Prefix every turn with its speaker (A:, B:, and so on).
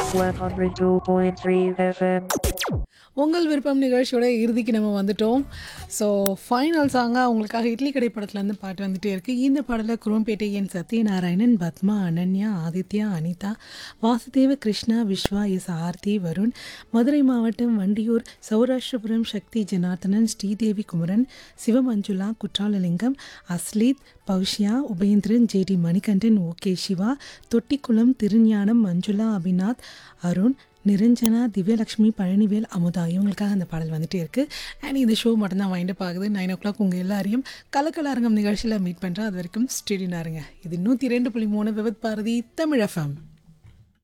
A: 102.3 FM.
B: உங்கள் விருப்பம் நிகழ்ச்சியோட இறுதிக்கு நம்ம வந்துட்டோம் ஸோ ஃபைனல் சாங்காக உங்களுக்காக இட்லி கடை படத்துலேருந்து பாட்டு வந்துட்டே இருக்கு இந்த பாடலில் குரோம்பேட்டை என் சத்யநாராயணன் பத்மா அனன்யா ஆதித்யா அனிதா வாசுதேவ கிருஷ்ணா விஸ்வா எஸ் ஆர்த்தி வருண் மதுரை மாவட்டம் வண்டியூர் சௌராஷ்டிரபுரம் சக்தி ஜனார்த்தனன் ஸ்ரீதேவி குமரன் சிவமஞ்சுளா குற்றாலலிங்கம் அஸ்லீத் பௌஷ்யா உபேந்திரன் ஜேடி மணிகண்டன் ஓகே சிவா தொட்டிக்குளம் திருஞானம் மஞ்சுளா அபிநாத் அருண் நிரஞ்சனா திவ்யலக்ஷ்மி பழனிவேல் அமுதா இவங்களுக்காக அந்த பாடல் வந்துட்டே இருக்கு அண்ட் இந்த ஷோ மட்டும்தான் வைண்டப் ஆகுது நைன் ஓ கிளாக் உங்கள் எல்லாரையும் கலக்கலாரங்கம் நிகழ்ச்சியில் மீட் பண்ணுறேன் அது வரைக்கும் ஸ்டேடியனாருங்க இது நூற்றி ரெண்டு புள்ளி மூணு விவத் பாரதி தமிழ் எஃப்எம்